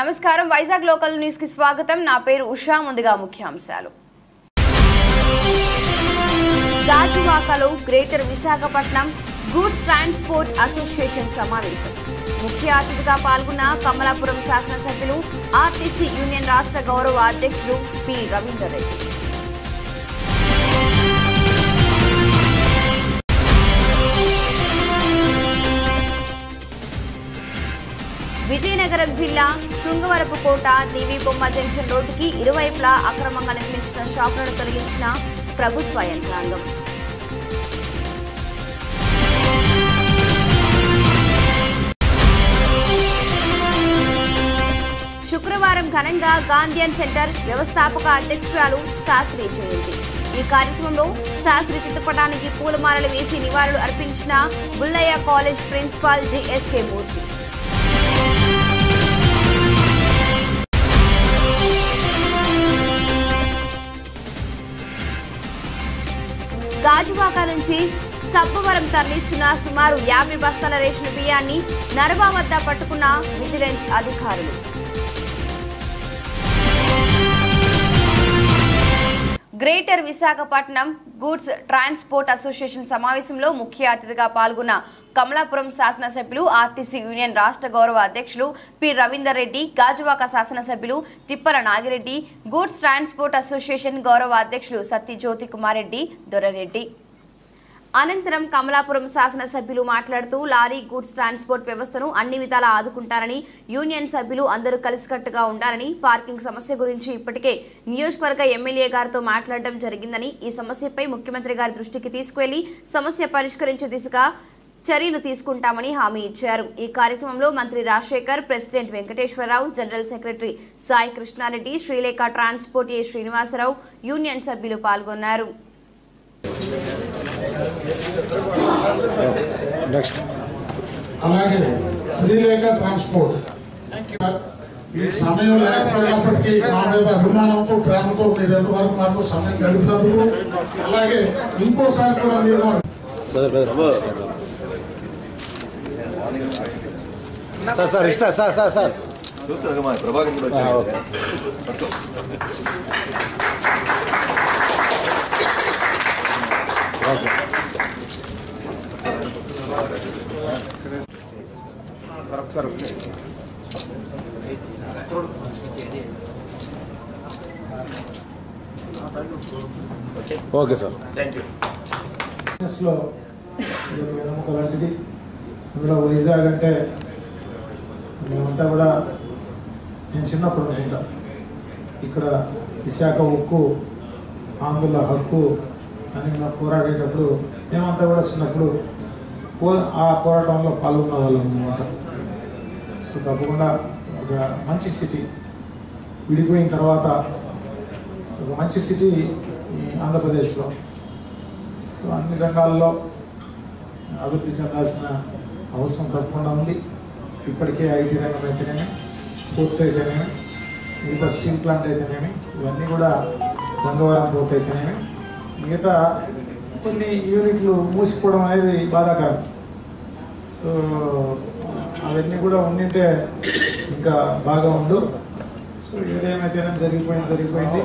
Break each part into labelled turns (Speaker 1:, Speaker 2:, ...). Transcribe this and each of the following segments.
Speaker 1: నమస్కారం Vizag local news కి స్వాగతం నా పేరు ఉషా ముందుగా ముఖ్యాంశాలు గాజువాకలో greater Visakhapatnam goods transport association సమావేశం ముఖ్య అతిథిగా పాల్గొన్న కమలాపురం శాసనసభ్యులు ఆర్టీసీ యూనియన్ రాష్ట్ర గౌరవ అధ్యక్షులు పి రవీందర్ రెడ్డి విజయనగరం జిల్లా శృంగవరపుకోట దేవి బొమ్మ జంక్షన్ రోడ్డుకి ఇరువైపులా అక్రమంగా నిర్మించిన షాపులను తొలగించిన ప్రభుత్వ యంత్రాంగం శుక్రవారం ఘనంగా గాంధీయన్ సెంటర్ వ్యవస్థాపక అధ్యక్షురాలు శాస్త్రి జయంతి ఈ కార్యక్రమంలో శాస్త్రి చిత్రపటానికి పూలమాలలు వేసి నివాళులు అర్పించిన Bullayya college principal GSK Murthy Gajuwaka నుంచి సబ్బవరం తరలిస్తున్న సుమారు యాభై బస్తాల రేషన్ బియ్యాన్ని నరబా వద్ద పట్టుకున్న విజిలెన్స్ అధికారులు greater Visakhapatnam goods transport association సమావేశంలో ముఖ్య అతిథిగా పాల్గొన్న కమలాపురం శాసనసభ్యులు ఆర్టీసీ యూనియన్ రాష్ట్ర గౌరవ అధ్యక్షులు పి రవీందర్ రెడ్డి గాజువాక శాసనసభ్యులు Tippala Nagireddy goods transport association గౌరవ అధ్యక్షులు సత్తి జ్యోతి కుమార్ రెడ్డి దొరరెడ్డి అనంతరం కమలాపురం శాసనసభ్యులు మాట్లాడుతూ లారీ గూడ్స్ ట్రాన్స్పోర్ట్ వ్యవస్థను అన్ని విధాలా ఆదుకుంటారని యూనియన్ సభ్యులు అందరూ కలిసికట్టుగా ఉండాలని పార్కింగ్ సమస్య గురించి ఇప్పటికే నియోజకవర్గ ఎమ్మెల్యే గారితో మాట్లాడడం జరిగిందని ఈ సమస్యపై ముఖ్యమంత్రి గారి దృష్టికి తీసుకువెళ్లి సమస్య పరిష్కరించే దిశగా చర్యలు తీసుకుంటామని హామీ ఇచ్చారు ఈ కార్యక్రమంలో మంత్రి Rajasekhar president Venkateswararao general secretary Sai Krishnareddy Srilekha transport A Srinivasarao union సభ్యులు పాల్గొన్నారు
Speaker 2: నెక్స్ట్
Speaker 3: అలాగే శ్రీలేఖ ట్రాన్స్పోర్ట్ ఈ సమయం లేకపోయినప్పటికీ మా మీద అభిమానంతో ప్రేమతో మీరు ఎంతవరకు మాకు సమయం గడిపినందుకు అలాగే ఇంకోసారి కూడా మీరు మాకు
Speaker 2: బ్రదర్ బ్రదర్ సార్ సార్ ఇటు సార్ సార్ సార్ సార్
Speaker 4: చూస్తారు మా ప్రభాకర్ కూడా
Speaker 2: ఆ,
Speaker 4: వచ్చాడు.
Speaker 2: ఓకే ఓకే ఓకే సార్
Speaker 3: బిజినెస్లో ఇది ఒక వెన్నెముక లాంటిది అందులో వైజాగ్ అంటే మేమంతా కూడా నేను చిన్నప్పుడు అనుకుంటా ఇక్కడ విశాఖ ఉక్కు ఆంధ్రుల హక్కు అని మేము పోరాడేటప్పుడు మేమంతా కూడా చిన్నప్పుడు పో- ఆ పోరాటంలో పాల్గొన్న వాళ్ళం అనమాట సో తప్పకుండా ఒక మంచి సిటీ విడిపోయిన తర్వాత ఒక మంచి సిటీ ఈ ఆంధ్రప్రదేశ్లో సో అన్ని రంగాల్లో అభివృద్ధి చెందాల్సిన అవసరం తప్పకుండా ఉంది ఇప్పటికే ఐటీ రంగం అయితేనేమి పోర్ట్ అయితేనేమి మిగతా స్టీల్ ప్లాంట్ అయితేనేమి ఇవన్నీ కూడా గంగవరం పోర్ట్ అయితేనేమి మిగతా కొన్ని యూనిట్లు మూసిపోవడం అనేది బాధాకరం సో అవన్నీ కూడా ఉండింటే ఇంకా బాగా ఉండు సో ఏదేమైతేనేమి జరిగిపోయింది జరిగిపోయింది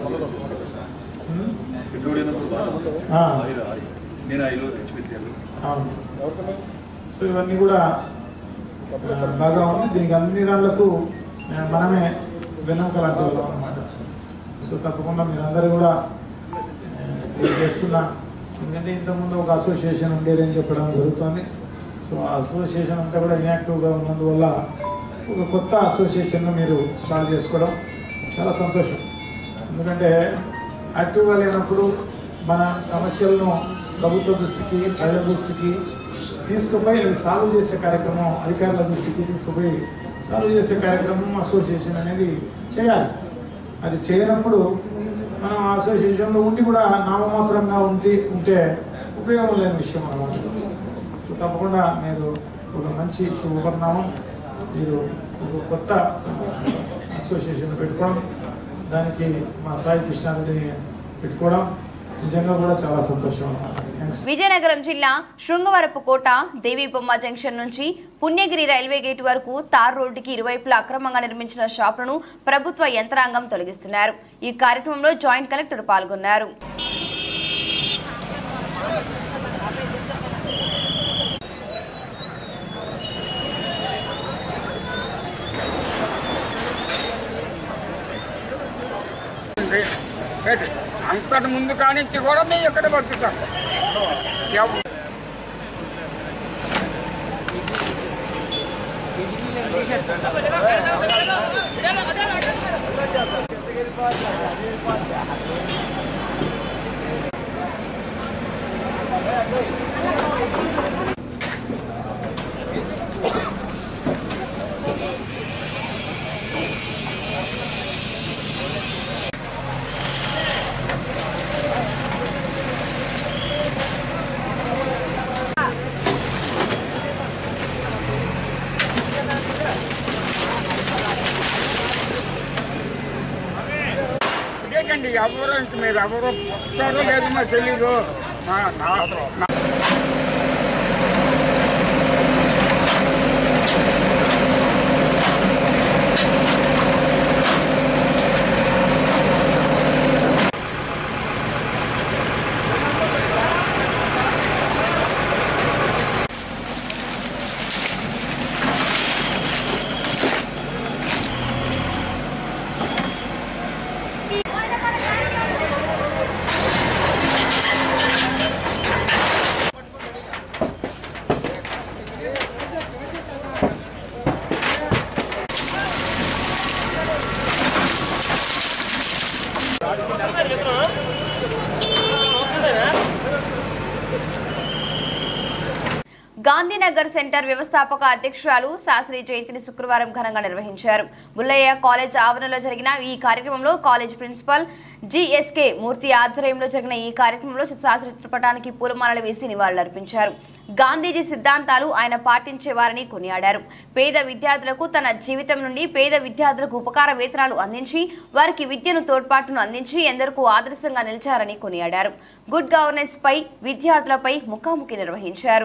Speaker 3: ఉమ్,
Speaker 4: పిల్లోడు ఉన్నప్పుడు బాగా
Speaker 3: ఆ.
Speaker 4: Oil, oil. నేను ఆయిల్ హెచ్పిసిఎల్
Speaker 3: అవును సో ఇవన్నీ కూడా ఆ, బాగా ఉంది దీనికి అన్ని దానిలకు ఆ, మనమే వెన్నెముక లాంటి వాళ్ళం అనమాట సో తప్పకుండా మీరందరూ కూడా ఆ, ఇది చేస్తున్న ఎందుకంటే ఇంతకుముందు ఒక అసోసియేషన్ ఉండేది అని చెప్పడం జరుగుతుంది సో ఆ అసోసియేషన్ అంతా కూడా ఇన్యాక్టివ్గా ఉన్నందువల్ల ఒక కొత్త అసోసియేషన్ను మీరు స్టార్ట్ చేసుకోవడం చాలా సంతోషం ఎందుకంటే యాక్టివ్గా లేనప్పుడు మన సమస్యలను ప్రభుత్వ దృష్టికి ప్రజల దృష్టికి తీసుకుపోయి అవి సాల్వ్ చేసే కార్యక్రమం అధికారుల దృష్టికి తీసుకుపోయి సాల్వ్ చేసే కార్యక్రమం అసోసియేషన్ అనేది చేయాలి అది చేయనప్పుడు మనం ఆ అసోసియేషన్లో ఉండి కూడా నామమాత్రంగా ఉండి ఉంటే ఉపయోగం లేని విషయం అన్నమాట సో తప్పకుండా మీరు ఒక మంచి శుభపరిణామం మీరు ఒక కొత్త అసోసియేషన్ పెట్టుకోవడం దానికి మా సాయి కృష్ణారెడ్డిని పెట్టుకోవడం నిజంగా కూడా చాలా సంతోషం అన్నమాట థ్యాంక్స్
Speaker 1: విజయనగరం జిల్లా శృంగవరపుకోట దేవీబొమ్మ జంక్షన్ నుంచి పుణ్యగిరి రైల్వే గేటు వరకు తార్ రోడ్డుకి ఇరువైపులా అక్రమంగా నిర్మించిన షాపులను ప్రభుత్వ యంత్రాంగం తొలగిస్తున్నారు ఈ కార్యక్రమంలో జాయింట్ కలెక్టర్ పాల్గొన్నారు
Speaker 5: అంతటి ముందు కానించి కూడా మేము ఇక్కడ బతుకుతాం ఎవ- ఇదేంటండి ఎవరు ఇంక మీరు ఎవరు వస్తారో లేదు మాకు తెలీదు మా- నా- నా-
Speaker 1: గాంధీనగర్ సెంటర్ వ్యవస్థాపక అధ్యక్షురాలు శాస్త్రి జయంతిని శుక్రవారం ఘనంగా నిర్వహించారు బుల్లయ్య కాలేజ్ ఆవరణలో జరిగిన ఈ కార్యక్రమంలో కాలేజ్ ప్రిన్సిపల్ జిఎస్కే మూర్తి ఆధ్వర్యంలో జరిగిన ఈ కార్యక్రమంలో శాస్త్రి చిత్రపటానికి పూలమాలలు వేసి నివాళులర్పించారు గాంధీజీ సిద్ధాంతాలు ఆయన పాటించేవారని కొనియాడారు పేద విద్యార్థులకు తన జీవితం నుండి పేద విద్యార్థులకు ఉపకార వేతనాలు అందించి వారికి విద్యను తోడ్పాటును అందించి ఎందరికూ ఆదర్శంగా నిలిచారని కొనియాడారు గుడ్ గవర్నెన్స్ పై విద్యార్థులపై ముఖాముఖి నిర్వహించారు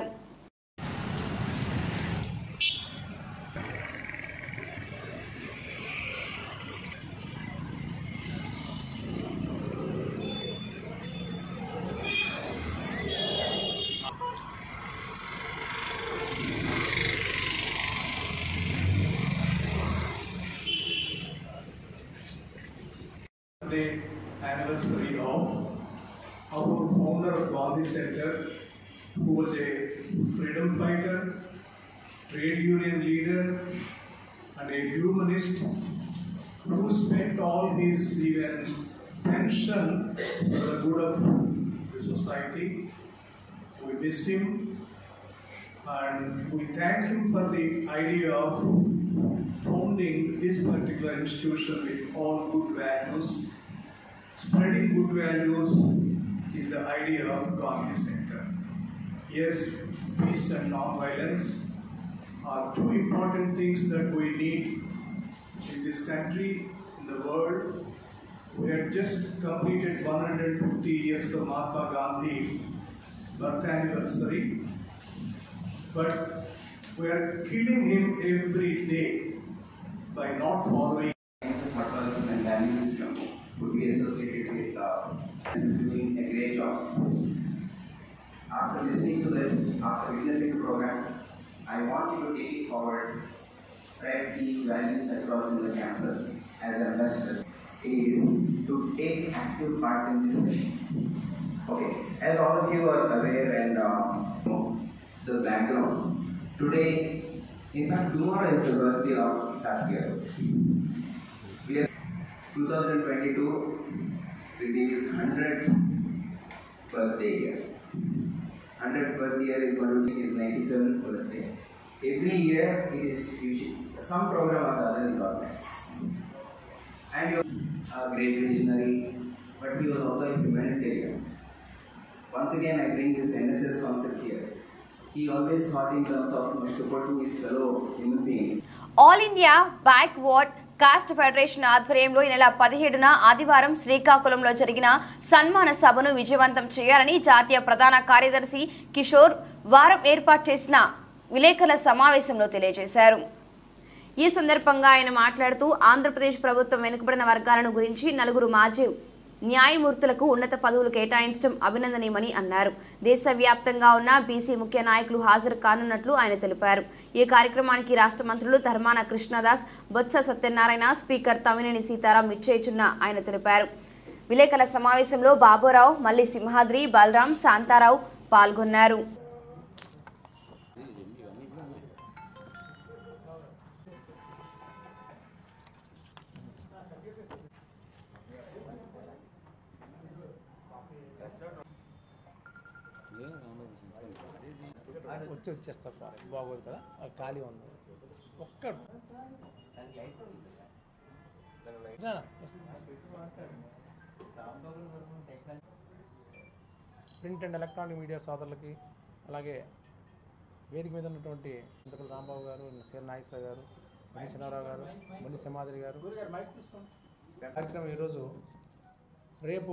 Speaker 6: the anniversary of our founder of Gandhi Center, who was a freedom fighter, trade union leader, and a humanist who spent all his even pension for the good of the society. We missed him and we thank him for the idea of founding this particular institution with all good values. Spreading good values is the idea of Gandhi Center. Yes, peace and non-violence are two important things that we need in this country, in the world. We had just completed 150 years of Mahatma Gandhi birth anniversary, but we are killing him every day by not following
Speaker 7: purposes and value system would be associated with uh, this is doing a great job. After listening to this, after witnessing the program, I want you to take it forward, spread these values across in the campus as ambassadors. Is to take active part in this session. Okay, as all of you are aware and uh, know the background, today, in fact, tomorrow is the birthday of Saskia. We are 2022, it is 100th birthday year. 100th birthday year is going to be his 97th birthday. Every year it is usually some program or the other is organized. And you are a great visionary, but he was also a humanitarian. Once again, I bring this NSS concept here. He always thought in terms of you know, support to his fellow human beings.
Speaker 1: All India backward caste federation ఆధ్వర్యంలో ఈ నెల పదిహేడున ఆదివారం శ్రీకాకుళంలో జరిగిన సన్మాన సభను విజయవంతం చేయాలని జాతీయ ప్రధాన కార్యదర్శి కిషోర్ వారం ఏర్పాటు చేసిన విలేకరుల సమావేశంలో తెలియజేశారు ఈ సందర్భంగా ఆయన మాట్లాడుతూ ఆంధ్రప్రదేశ్ ప్రభుత్వం వెనుకబడిన వర్గాలను గురించి నలుగురు మాజీ న్యాయమూర్తులకు ఉన్నత పదవులు కేటాయించడం అభినందనీయమని అన్నారు దేశవ్యాప్తంగా ఉన్న బీసీ ముఖ్య నాయకులు హాజరు కానున్నట్లు ఆయన తెలిపారు ఈ కార్యక్రమానికి రాష్ట్ర మంత్రులు ధర్మాన కృష్ణదాస్ బొత్స సత్యనారాయణ స్పీకర్ తమినేని సీతారాం ఇచ్చేచున్న ఆయన తెలిపారు విలేకరుల సమావేశంలో బాబురావు మల్లి సింహాద్రి బలరాం శాంతారావు పాల్గొన్నారు
Speaker 8: వచ్చి వచ్చేస్తారు సార్ బాగోదు కదా అది ఖాళీ ఉంది ఒక్కడు నిజమేనా? ప్రింట్ అండ్ ఎలక్ట్రానిక్ మీడియా సోదరులకి అలాగే వేదిక మీద ఉన్నటువంటి ఇంతకులు రాంబాబు గారు సేర్ నాగేశ్వర గారు మణి చిన్నారావు గారు మణి సింహాద్రి గారు కార్యక్రమం ఈరోజు రేపు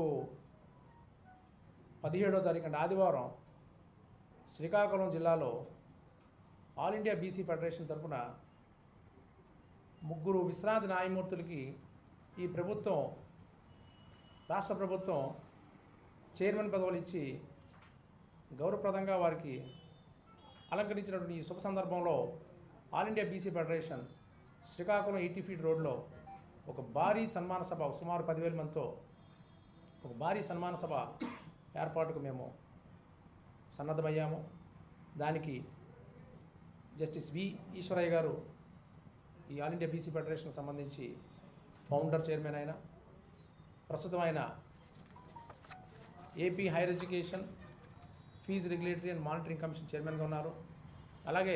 Speaker 8: పదిహేడో తారీఖు అంటే ఆదివారం శ్రీకాకుళం జిల్లాలో ఆల్ ఇండియా బీసీ ఫెడరేషన్ తరఫున ముగ్గురు విశ్రాంతి న్యాయమూర్తులకి ఈ ప్రభుత్వం రాష్ట్ర ప్రభుత్వం చైర్మన్ పదవులు ఇచ్చి గౌరవప్రదంగా వారికి అలంకరించినటువంటి ఈ శుభ సందర్భంలో all India BC federation Srikakulam eighty feet రోడ్లో ఒక భారీ సన్మాన సభ సుమారు పదివేల మందితో ఒక భారీ సన్మాన సభ ఏర్పాటుకు మేము సన్నద్ధమయ్యాము దానికి జస్టిస్ వి ఈశ్వరయ్య గారు ఈ ఆల్ ఇండియా బీసీ ఫెడరేషన్కి సంబంధించి ఫౌండర్ చైర్మన్ అయిన ప్రస్తుతం ఆయన AP higher education fee regulatory and monitoring commission చైర్మన్గా ఉన్నారు అలాగే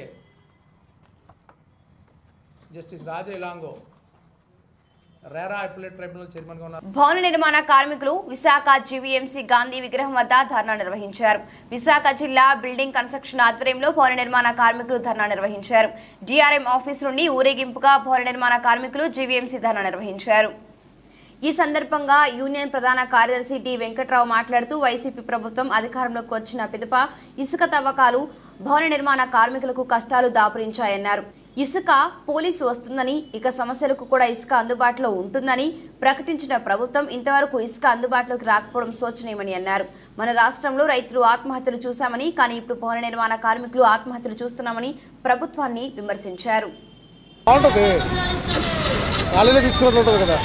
Speaker 8: justice Raja Ilango RERA appellate tribunal చైర్మన్గా ఉన్నారు
Speaker 1: భవన నిర్మాణ కార్మికులు విశాఖ జీవీఎంసీ గాంధీ విగ్రహం వద్ద ధర్నా నిర్వహించారు విశాఖ జిల్లా బిల్డింగ్ కన్స్ట్రక్షన్ ఆధ్వర్యంలో భవన నిర్మాణ కార్మికులు ధర్నా నిర్వహించారు డిఆర్ఎం ఆఫీస్ నుండి ఊరేగింపుగా భవన నిర్మాణ కార్మికులు జీవీఎంసీ ధర్నా నిర్వహించారు ఈ సందర్భంగా యూనియన్ ప్రధాన కార్యదర్శి టి వెంకట్రావు మాట్లాడుతూ వైసీపీ ప్రభుత్వం అధికారంలోకి వచ్చిన పిదప ఇసుక తవ్వకాలు భవన నిర్మాణ కార్మికులకు కష్టాలు దాపురించాయన్నారు ఇసుక పోలీసు వస్తుందని ఇక సమస్యలకు కూడా ఇసుక అందుబాటులో ఉంటుందని ప్రకటించిన ప్రభుత్వం ఇంతవరకు ఇసుక అందుబాటులోకి రాకపోవడం శోచనీయమని అన్నారు మన రాష్ట్రంలో రైతులు ఆత్మహత్యలు చూశామని కానీ ఇప్పుడు భవన నిర్మాణ కార్మికులు ఆత్మహత్యలు చూస్తున్నామని ప్రభుత్వాన్ని విమర్శించారు
Speaker 2: బాగుంటుంది ఖాళీలో తీసుకున్నట్టు ఉంటుంది కదా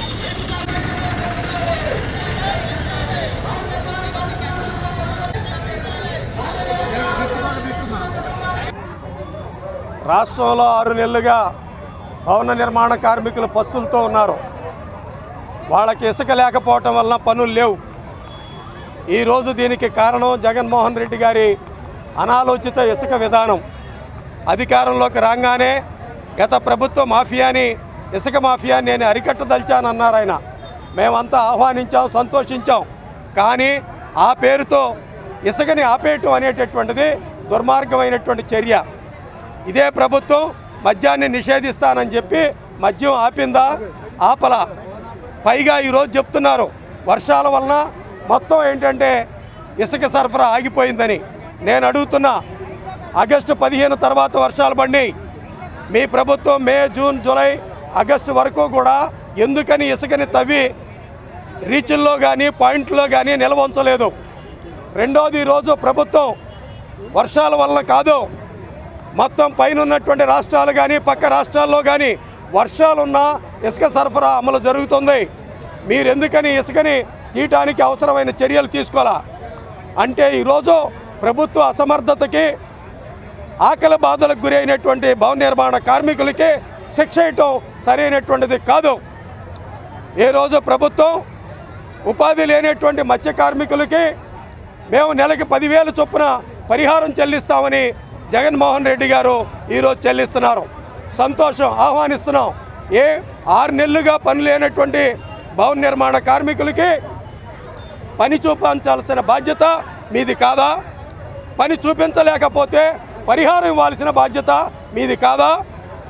Speaker 2: రాష్ట్రంలో ఆరు నెలలుగా భవన నిర్మాణ కార్మికులు పస్తులతో ఉన్నారు వాళ్ళకి ఇసుక లేకపోవటం వలన పనులు లేవు ఈరోజు దీనికి కారణం జగన్మోహన్ రెడ్డి గారి అనాలోచిత ఇసుక విధానం అధికారంలోకి రాగానే గత ప్రభుత్వ మాఫియాని ఇసుక మాఫియాని నేను అరికట్టదలిచానన్నారు ఆయన మేమంతా ఆహ్వానించాం సంతోషించాం కానీ ఆ పేరుతో ఇసుకని ఆపేయటం అనేటటువంటిది దుర్మార్గమైనటువంటి చర్య ఇదే ప్రభుత్వం మద్యాన్ని నిషేధిస్తానని చెప్పి మద్యం ఆపిందా ఆపల పైగా ఈరోజు చెప్తున్నారు వర్షాల వలన మొత్తం ఏంటంటే ఇసుక సరఫరా ఆగిపోయిందని నేను అడుగుతున్నా ఆగస్టు పదిహేను తర్వాత వర్షాలు పడినాయి మీ ప్రభుత్వం మే జూన్ జూలై ఆగస్టు వరకు కూడా ఎందుకని ఇసుకని తవ్వి రీచుల్లో కానీ పాయింట్లో కానీ నిల్వ ఉంచలేదు రెండోది ఈరోజు ప్రభుత్వం వర్షాల వలన కాదు మొత్తం పైన ఉన్నటువంటి రాష్ట్రాలు కానీ పక్క రాష్ట్రాల్లో కానీ వర్షాలున్నా ఇసుక సరఫరా అమలు జరుగుతుంది మీరు ఎందుకని ఇసుకని తీయటానికి అవసరమైన చర్యలు తీసుకోవాలా అంటే ఈరోజు ప్రభుత్వ అసమర్థతకి ఆకలి బాధలకు గురైనటువంటి భవన నిర్మాణ కార్మికులకి శిక్ష ఇవ్వటం సరైనటువంటిది కాదు ఏ రోజు ప్రభుత్వం ఉపాధి లేనటువంటి మత్స్య కార్మికులకి మేము నెలకి పదివేలు చొప్పున పరిహారం చెల్లిస్తామని జగన్మోహన్ రెడ్డి గారు ఈరోజు చెల్లిస్తున్నారు సంతోషం ఆహ్వానిస్తున్నాం ఏ ఆరు నెలలుగా పని లేనటువంటి భవన నిర్మాణ కార్మికులకి పని చూపించాల్సిన బాధ్యత మీది కాదా పని చూపించలేకపోతే పరిహారం ఇవ్వాల్సిన బాధ్యత మీది కాదా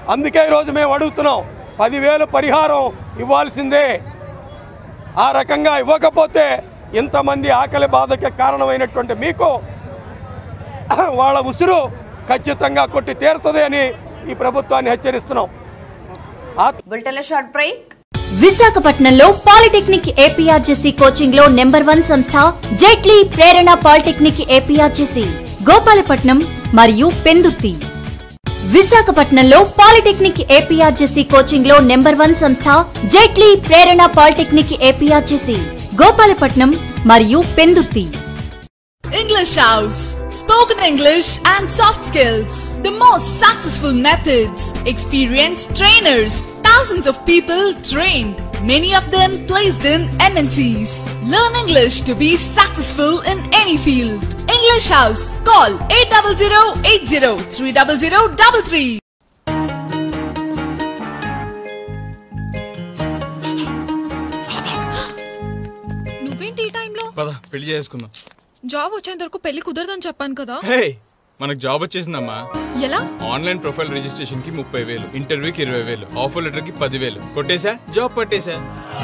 Speaker 2: అందుకే ఈరోజు మేము అడుగుతున్నాం పదివేలు పరిహారం ఇవ్వాల్సిందే ఆ రకంగా ఇవ్వకపోతే ఇంతమంది ఆకలి బాధకి కారణమైనటువంటి మీకు వాళ్ళ ఉసురు ఖచ్చితంగా కొట్టి తీరుతుంది అని ఈ ప్రభుత్వాన్ని హెచ్చరిస్తున్నాం
Speaker 1: బులెటిన్లో షార్ట్ బ్రేక్
Speaker 9: విశాఖపట్నంలో పాలిటెక్నిక్ ఏపీఆర్జేసీ కోచింగ్ లో నెంబర్ వన్ సంస్థ జైట్లీ ప్రేరణ పాలిటెక్నిక్ ఏపీఆర్జేసీ గోపాలపట్నం మరియు పెందుర్తి విశాఖపట్నంలో పాలిటెక్నిక్ ఏపీఆర్జేసీ కోచింగ్ లో నెంబర్ వన్ సంస్థ జైట్లీ ప్రేరణ పాలిటెక్నిక్ ఏపీఆర్జేసీ గోపాలపట్నం మరియు Pendurthi
Speaker 10: English House. Spoken English and soft skills. The most successful methods. Experienced trainers. Thousands of people trained. Many of them placed in MNCs. Learn English to be successful in any field. English House. Call 800 300
Speaker 11: నువ్వేంటి ఈ టైంలో
Speaker 12: పద పెళ్లి చేసుకుందాం
Speaker 11: job వచ్చేంత వరకు పెళ్లి కుదరదని చెప్పాను కదా
Speaker 12: హే మనకు జాబ్ వచ్చేసిందమ్మా
Speaker 11: ఎలా
Speaker 12: ఆన్లైన్ ప్రొఫైల్ రిజిస్ట్రేషన్ కి ముప్పై వేలు ఇంటర్వ్యూకి ఇరవై వేలు ఆఫర్ లెటర్ కి పదివేలు కొట్టేశా జాబ్ పట్టేశా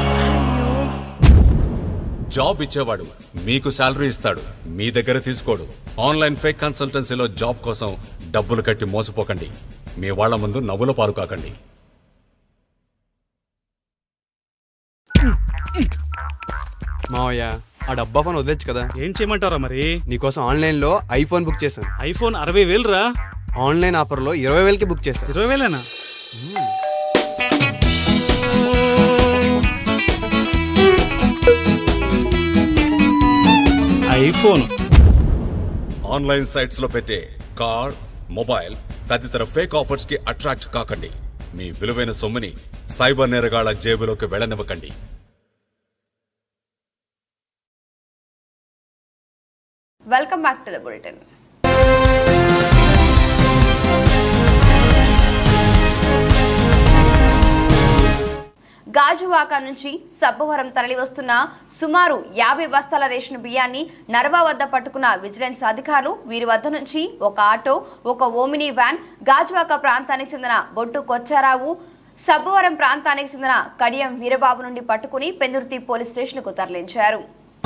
Speaker 13: జాబ్ ఇచ్చేవాడు మీకు శాలరీ ఇస్తాడు మీ దగ్గర తీసుకోడు ఆన్లైన్ ఫేక్ కన్సల్టెన్సీలో జాబ్ కోసం డబ్బులు కట్టి మోసపోకండి మీ వాళ్ళ ముందు నవ్వుల పాలు కాకండి
Speaker 14: మావయ్య ఆ డబ్బా ఫోన్ వదిలేచ్చు కదా
Speaker 15: ఏం చేయమంటారా మరి
Speaker 14: నీకోసం ఆన్లైన్ లో ఐఫోన్ బుక్ చేశాను
Speaker 15: ఐఫోన్ అరవై వేలు రా
Speaker 14: ఆన్లైన్ ఆఫర్ లో ఇరవై వేలకి బుక్ చేశాను
Speaker 15: ఇరవై వేలేనా ఐఫోన్
Speaker 13: ఆన్లైన్ సైట్స్ లో పెట్టే కార్ మొబైల్ తదితర ఫేక్ ఆఫర్స్ కి అట్రాక్ట్ కాకండి మీ విలువైన సొమ్ముని సైబర్ నేరగాళ్ల జేబులోకి వెళ్ళనివ్వకండి
Speaker 1: welcome back to the bulletin Gajuwaka నుంచి సబ్బవరం తరలివస్తున్న సుమారు యాభై బస్తాల రేషన్ బియ్యాన్ని నర్వా వద్ద పట్టుకున్న విజిలెన్స్ అధికారులు వీరి వద్ద నుంచి ఒక ఆటో ఒక ఓమినీ వ్యాన్ గాజువాక ప్రాంతానికి చెందిన బొట్టు కొచ్చారావు సబ్బవరం ప్రాంతానికి చెందిన కడియం వీరబాబు నుండి పట్టుకుని పెందుర్తి పోలీస్ స్టేషన్కు తరలించారు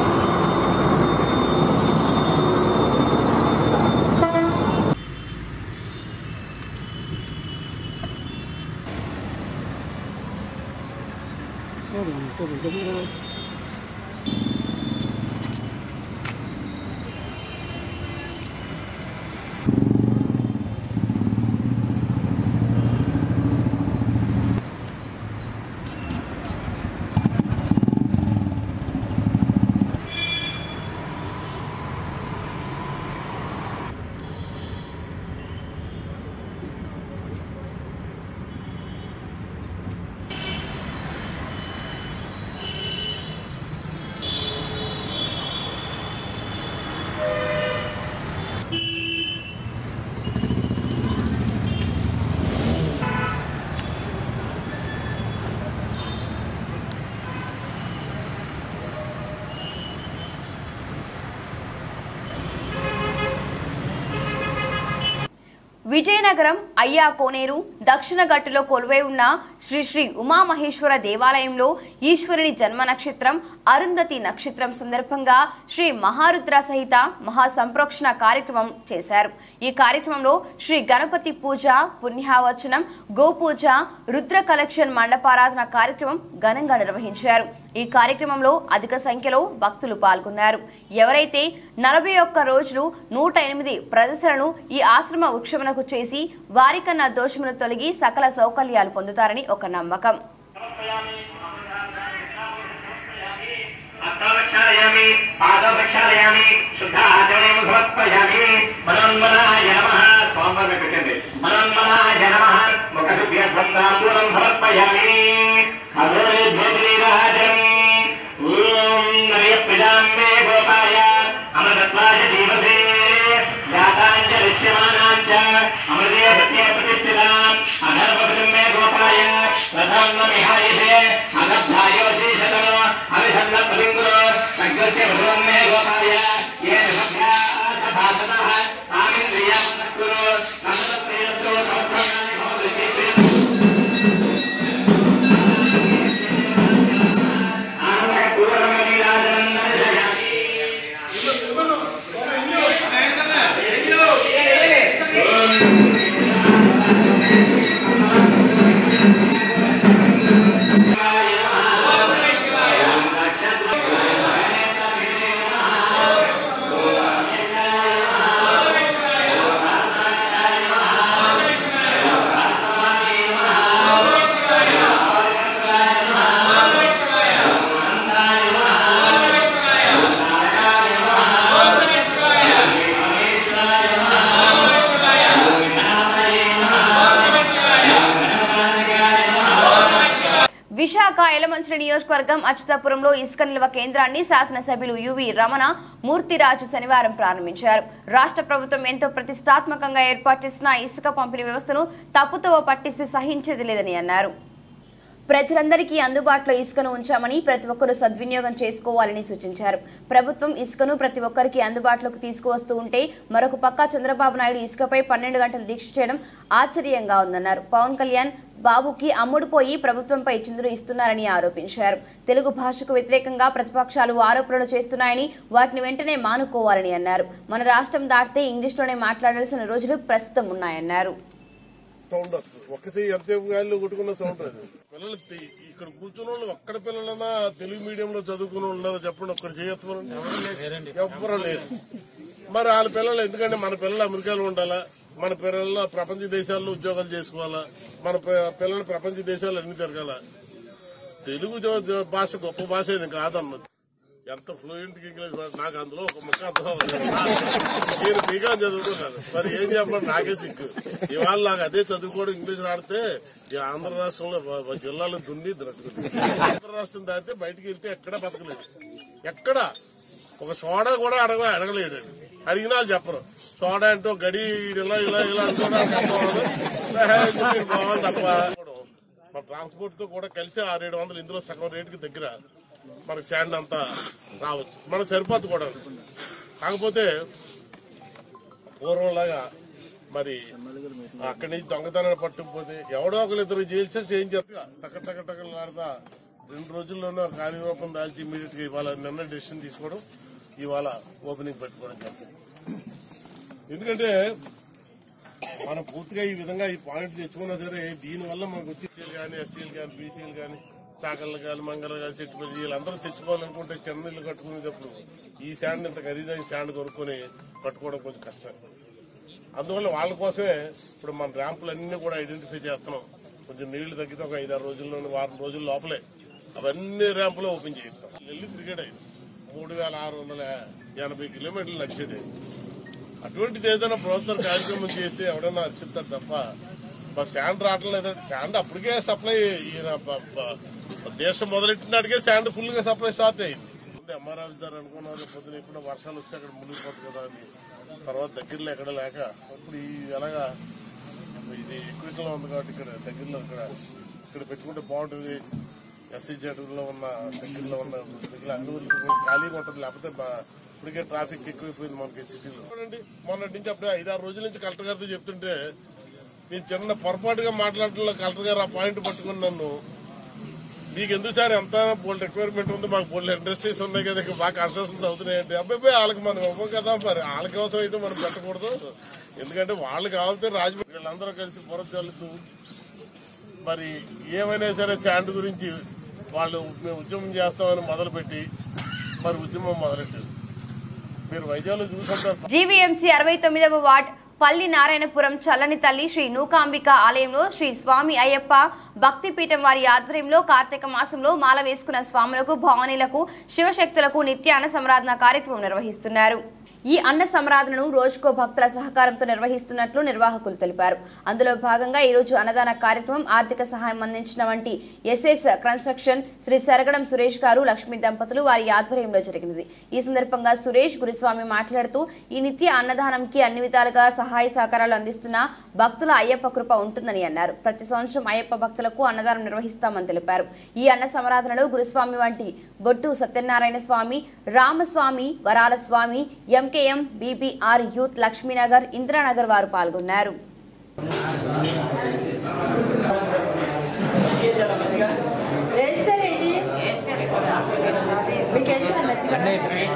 Speaker 1: విజయనగరం అయ్యా కోనేరు దక్షిణ గట్టులో కొలువై ఉన్న శ్రీ శ్రీ ఉమామహేశ్వర దేవాలయంలో ఈశ్వరుని జన్మ నక్షత్రం అరుంధతి నక్షత్రం సందర్భంగా శ్రీ మహారుద్ర సహిత మహాసంప్రోక్షణ కార్యక్రమం చేశారు ఈ కార్యక్రమంలో శ్రీ గణపతి పూజ పుణ్యావచనం గోపూజ రుద్ర కలెక్షన్ మండపారాధన కార్యక్రమం ఘనంగా నిర్వహించారు ఈ కార్యక్రమంలో అధిక సంఖ్యలో భక్తులు పాల్గొన్నారు ఎవరైతే నలభై ఒక్క రోజులు నూట ఎనిమిది ప్రదర్శనలు ఈ ఆశ్రమ వృక్షమునకు చేసి వారికన్నా దోషమును తొలగి సకల సౌకర్యాలు పొందుతారని ఒక నమ్మకం
Speaker 16: ప్రక్షాళయామి పాదం ప్రక్షాళయామి శుద్ధాచరణం సమర్పయామి మనోన్మనాయ నమః స్వామివారిని పెట్టండి మనోన్మనాయ నమః ముఖశుభ్యర్థంతాంబూలం సమర్పయామి అగోరే జ్యోతిరాజం ఓం నయ పిదాం మే గోపాయ అమృతత్వాయ జీవసే జాతాంజలిష్యమానాంచ అమృతే సత్యే ప్రతిష్ఠితాం అధర్మకృతం మే గోపాయ రథం న విహాయతే అగర్భాయోశేషతమో అవిధన్న పలింగులో అగ్రస్య భగవన్ మే గోపాయ ఏ నిమభ్యాసభాసనః ఆమింద్రియామనః కురు నమః ప్రియస్తో సమర్పణాని భవతి
Speaker 1: విశాఖ ఎలమంచిలి నియోజకవర్గం అచ్యుతాపురంలో ఇసుక నిల్వ కేంద్రాన్ని శాసనసభ్యులు యువి రమణ మూర్తిరాజు శనివారం ప్రారంభించారు రాష్ట్ర ప్రభుత్వం ఎంతో ప్రతిష్టాత్మకంగా ఏర్పాటు చేసిన ఇసుక పంపిణీ వ్యవస్థను తప్పుతో పట్టిస్తే సహించేది లేదని అన్నారు ప్రజలందరికీ అందుబాటులో ఇసుకను ఉంచామని ప్రతి ఒక్కరూ సద్వినియోగం చేసుకోవాలని సూచించారు ప్రభుత్వం ఇసుకను ప్రతి ఒక్కరికి అందుబాటులోకి తీసుకువస్తూ ఉంటే మరొక పక్క చంద్రబాబు నాయుడు ఇసుకపై పన్నెండు గంటలు దీక్ష చేయడం ఆశ్చర్యంగా ఉందన్నారు పవన్ కళ్యాణ్ బాబుకి అమ్ముడుపోయి ప్రభుత్వంపై చిందులు ఇస్తున్నారని ఆరోపించారు తెలుగు భాషకు వ్యతిరేకంగా ప్రతిపక్షాలు ఆరోపణలు చేస్తున్నాయని వాటిని వెంటనే మానుకోవాలని అన్నారు మన రాష్ట్రం దాటితే ఇంగ్లీష్లోనే మాట్లాడాల్సిన రోజులు ప్రస్తుతం ఉన్నాయన్నారు
Speaker 17: సౌండ్ వస్తుంది ఒక్కటి ఎంతసేపు గాలిలో కొట్టుకున్న సౌండ్ అది పిల్లలు తి- ఇక్కడ కూర్చున్న వాళ్ళు ఒక్కడ పిల్లలన్నా తెలుగు మీడియంలో చదువుకున్న వాళ్ళు ఉన్నారో చెప్పండి ఒక్కటి చేయొచ్చు ఎవ్వరూ లేదు మరి వాళ్ళ పిల్లలు ఎందుకంటే మన పిల్లలు అమెరికాలో ఉండాలా మన పిల్లలు ప్రపంచ దేశాల్లో ఉద్యోగాలు చేసుకోవాలా మన పి- పిల్లలు ప్రపంచ దేశాలు అన్ని తిరగాల తెలుగు జో- జో- భాష గొప్ప భాష ఇది కాదన్నది ఎంత ఫ్లూయెంట్ ఇంగ్లీష్ భాష నాకు అందులో ఒక ముక్క అర్థం అవ్వలేదు. నేను బీగా చదువుకున్నాను మరి ఏం చెప్పండి నాకే సిక్కు ఇవాళ నాకు అదే చదువుకోవడం ఇంగ్లీష్ రాడితే ఈ ఆంధ్ర రాష్ట్రంలో వ- వ- జిల్లాలో దున్ని ద్రట్టుకుంది ఆంధ్ర రాష్ట్రం దాటితే బయటికి వెళ్తే ఎక్కడ బతకలేదు ఎక్కడ ఒక సోడా కూడా అడగ అడగలేడు అడిగినా వాళ్ళు చెప్పరు సోడా అంటే గడి ఇలా ఇలా ఇలా అనుకోవడానికి అర్థం అవ్వదు. ఏహే, ఇది మీరు బాగుంది తప్ప మన ట్రాన్స్పోర్ట్ తో కూడా కలిసి ఆరేడు వందలు ఇందులో సగం రేటుకి దగ్గర మనకి శాండ్ అంతా రావచ్చు మనకు సరిపోద్ది కూడా కాకపోతే పూర్వంలాగా మరి అక్కడి నుంచి దొంగతనాన్ని పట్టుకుపోతే ఎవడో ఒకరు ఇద్దరు జైలు శిక్ష ఏం చెప్తా టక్క టక్క టక్కలు ఆడతా రెండు రోజుల్లోనే కార్యరూపం దాల్చి ఇమీడియట్ గా ఇవాళ నిన్న డెసిషన్ తీసుకోవడం ఇవాళ ఓపెనింగ్ పెట్టుకోవడం చేస్తాం ఎందుకంటే మనం పూర్తిగా ఈ విధంగా ఈ పాయింట్ తెచ్చుకున్నా సరే దీనివల్ల మనకు వచ్చి ఎస్సీలు కానీ ఎస్టీలు కానీ బీసీలు కానీ చాకళ్ళు కానీ మంగళ కానీ చెట్టుపల్లి వీళ్ళందరూ తెచ్చుకోవాలనుకుంటే చిన్న ఇల్లు కట్టుకునేటప్పుడు ఈ శాండ్ ఇంత ఖరీదైన శాండ్ కొనుక్కొని కట్టుకోవడం కొంచెం కష్టం అందువల్ల వాళ్ళ కోసమే ఇప్పుడు మన ర్యాంపులు అన్ని కూడా ఐడెంటిఫై చేస్తున్నాం కొంచెం నీళ్లు తగ్గితే ఒక ఐదారు రోజుల్లోనే వారం రోజుల లోపలే అవన్నీ ర్యాంపులో ఓపెన్ చేయిస్తాం వెళ్ళి క్రికెట్ అయింది మూడు వేల ఆరు వందల ఎనభై కిలోమీటర్లు నడిచేది అటువంటిది ఏదైనా ప్రభుత్వం కార్యక్రమం చేస్తే ఎవడన్నా హర్షిస్తారు తప్ప మా శాండ్ రావటం లేదంటే శాండ్ అప్పటికే సప్లై ఈయన ప- ప- దేశం మొదలెట్టినాటికే శాండ్ ఫుల్ గా సప్లై స్టార్ట్ అయింది ముందు ఎంఆర్ఆర్ గారు అనుకున్నారు పొద్దున ఇప్పుడు వర్షాలు వస్తే అక్కడ మునిగిపోతుంది కదా అని తర్వాత దగ్గరలో ఎక్కడ లేక ఇప్పుడు ఈ ఎలాగా ఇది ఎక్విట్లో ఉంది కాబట్టి ఇక్కడ దగ్గరలో ఇక్కడ ఇక్కడ పెట్టుకుంటే బాగుంటుంది ఎస్సీ జడ్లో ఉన్న దగ్గరలో ఉన్న దగ్గర అన్ని ఊర్లకు ఖాళీగా ఉంటుంది లేకపోతే బా- ఇప్పటికే ట్రాఫిక్ ఎక్కువైపోయింది మనకి సిటీలో చూడండి మొన్నటి నుంచి అప్పుడే ఐదారు రోజుల నుంచి కలెక్టర్ గారితో చెప్తుంటే నేను చిన్న పొరపాటుగా మాట్లాడటంలో కలెక్టర్ గారు ఆ పాయింట్ పట్టుకుని నన్ను మీకు ఎందుకు సార్ ఎంత బోల్డ్ రిక్వైర్మెంట్ ఉంది మాకు బోల్డ్ ఇండస్ట్రీస్ ఉన్నాయి కదా ఇక బాగా కన్స్ట్రక్షన్స్ అవుతున్నాయంటే అబ్బాయి వాళ్ళకి మనం ఇవ్వం కదా మరి వాళ్ళకి అవసరం అయితే మనం పెట్టకూడదు ఎందుకంటే వాళ్ళు కావాలంటే రాజమండ్రి వీళ్ళందరూ కలిసి పొర చల్లుతూ మరి ఏమైనా సరే శాండ్ గురించి వాళ్ళు మేము ఉద్యమం చేస్తామని మొదలుపెట్టి మరి ఉద్యమం మొదలెట్టారు మీరు వైజాగ్లో చూసుంటారు
Speaker 1: జీవీఎంసీ అరవై తొమ్మిదవ వార్డ్ పల్లి నారాయణపురం చల్లని తల్లి శ్రీ నూకాంబిక ఆలయంలో శ్రీ స్వామి అయ్యప్ప భక్తిపీఠం వారి ఆధ్వర్యంలో కార్తీక మాసంలో మాల వేసుకున్న స్వాములకు భవానీలకు శివశక్తులకు నిత్య అన్న సంరాధన కార్యక్రమం నిర్వహిస్తున్నారు ఈ అన్న సంరాధనను రోజుకో భక్తుల సహకారంతో నిర్వహిస్తున్నట్లు నిర్వాహకులు తెలిపారు అందులో భాగంగా ఈ రోజు అన్నదాన కార్యక్రమం ఆర్థిక సహాయం అందించిన వంటి ఎస్ఎస్ కన్స్ట్రక్షన్ శ్రీ సరగడం సురేష్ గారు లక్ష్మీ దంపతులు వారి ఆధ్వర్యంలో జరిగినది ఈ సందర్భంగా సురేష్ గురుస్వామి మాట్లాడుతూ ఈ నిత్య అన్నదానంకి అన్ని విధాలుగా సహాయ సహకారాలు అందిస్తున్న భక్తుల అయ్యప్ప కృప ఉంటుందని అన్నారు ప్రతి సంవత్సరం అయ్యప్ప భక్తులకు అన్నదానం నిర్వహిస్తామని తెలిపారు ఈ అన్న సమరాధనలో గురుస్వామి వంటి బొట్టు Satyanarayana Swamy Ramaswamy Varala Swamy MKM BBR youth Lakshminagar Indiranagar వారు పాల్గొన్నారు
Speaker 18: వేస్తారండి మీకు వేస్తారు నచ్చుకోండి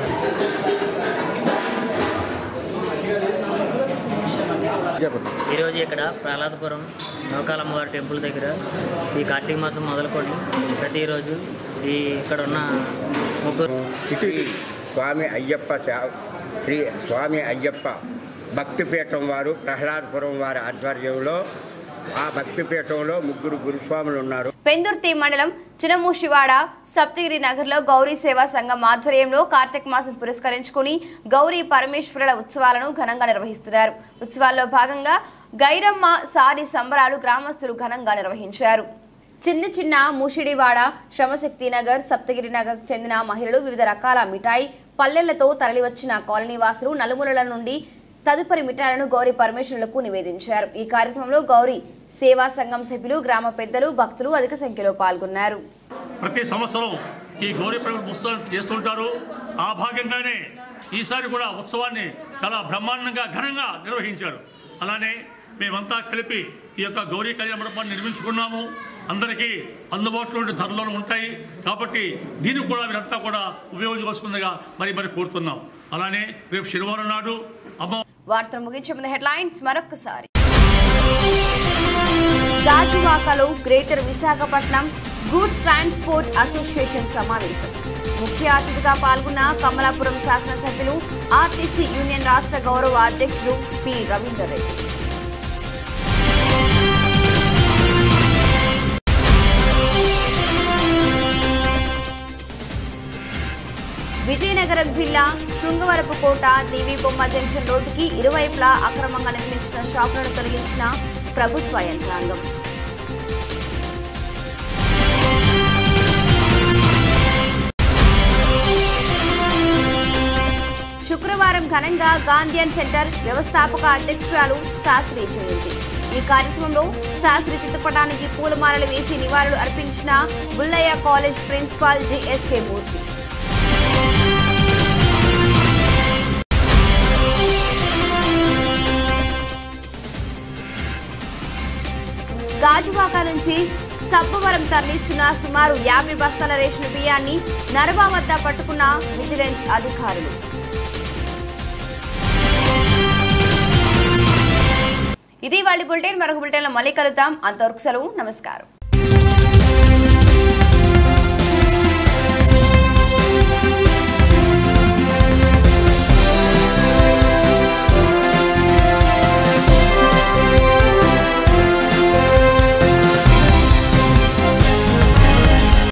Speaker 19: ఈరోజు ఇక్కడ ప్రహ్లాదపురం నౌకాలమ్మవారి టెంపుల్ దగ్గర ఈ కార్తీక మాసం మొదలుకొని ప్రతిరోజు ఈ ఇక్కడ ఉన్న ముగ్గురు
Speaker 20: శ్రీ స్వామి అయ్యప్ప శా- శ్రీ స్వామి అయ్యప్ప భక్తిపీఠం వారు ప్రహ్లాదపురం వారి ఆధ్వర్యంలో ఆ భక్తిపీఠంలో ముగ్గురు గురుస్వాములు ఉన్నారు
Speaker 1: పెందుర్తి మండలం చినమూషివాడ సప్తగిరి నగర్లో గౌరీ సేవా సంఘం ఆధ్వర్యంలో కార్తీక మాసం పురస్కరించుకుని గౌరీ పరమేశ్వరుల ఉత్సవాలను ఘనంగా నిర్వహిస్తున్నారు ఉత్సవాల్లో భాగంగా గైరమ్మ సారి సంబరాలు గ్రామస్తులు ఘనంగా నిర్వహించారు చిన్న చిన్న ముషిడివాడ శ్రమశక్తి నగర్ సప్తగిరి నగర్ చెందిన మహిళలు వివిధ రకాల మిఠాయి పల్లెలతో తరలివచ్చిన కాలనీ వాసులు నలుమూలల నుండి తదుపరి మిఠాయిలను గౌరీ పరమేశ్వరులకు నివేదించారు ఈ కార్యక్రమంలో గౌరీ సేవా సంఘం సభ్యులు గ్రామ పెద్దలు భక్తులు అధిక సంఖ్యలో పాల్గొన్నారు
Speaker 18: ప్రతి సంవత్సరం ఈ గౌరీ ప్రమిడ ఉత్సవం చేస్తుంటారు ఆ భాగంగానే ఈసారి కూడా ఉత్సవాన్ని చాలా బ్రహ్మాండంగా ఘనంగా నిర్వహించారు అలానే మేమంతా కలిపి ఈ యొక్క గౌరీ కళ్యాణ మండపాన్ని నిర్మించుకున్నాము అందరికీ అందుబాటులో ఉండే ధరలు ఉంటాయి కాబట్టి దీన్ని కూడా మీరంతా కూడా ఉపయోగించుకోవాల్సిందిగా మరి మరి కోరుతున్నాం అలానే రేపు శనివారం నాడు అమ్మ
Speaker 1: వార్తలు ముగించే ముందు హెడ్లైన్స్ మరొకసారి గాజువాకలో greater Visakhapatnam goods transport association సమావేశం ముఖ్య అతిథిగా పాల్గొన్న కమలాపురం శాసనసభ్యులు ఆర్టీసీ యూనియన్ రాష్ట్ర గౌరవ అధ్యక్షులు పి రవీందర్ రెడ్డి విజయనగరం జిల్లా శృంగవరపుకోట దేవీబొమ్మ జంక్షన్ రోడ్డుకి ఇరువైపులా అక్రమంగా నిర్మించిన షాపులను తొలగించిన ప్రభుత్వ యంత్రాంగం శుక్రవారం ఘనంగా గాంధీయన్ సెంటర్ వ్యవస్థాపక అధ్యక్షురాలు శాస్త్రి జయంతి ఈ కార్యక్రమంలో శాస్త్రి చిత్రపటానికి పూలమాలలు వేసి నివాళులు అర్పించిన Bullayya college principal GSK Murthy Gajuwaka నుంచి సబ్బవరం తరలిస్తున్న సుమారు యాభై బస్తాల రేషన్ బియ్యాన్ని నరబా వద్ద పట్టుకున్న విజిలెన్స్ అధికారులు ఇది వాళ్ళ బులెటిన్ మరొక బులెటిన్లో మళ్ళీ కలుద్దాం అంతవరకు సెలవు నమస్కారం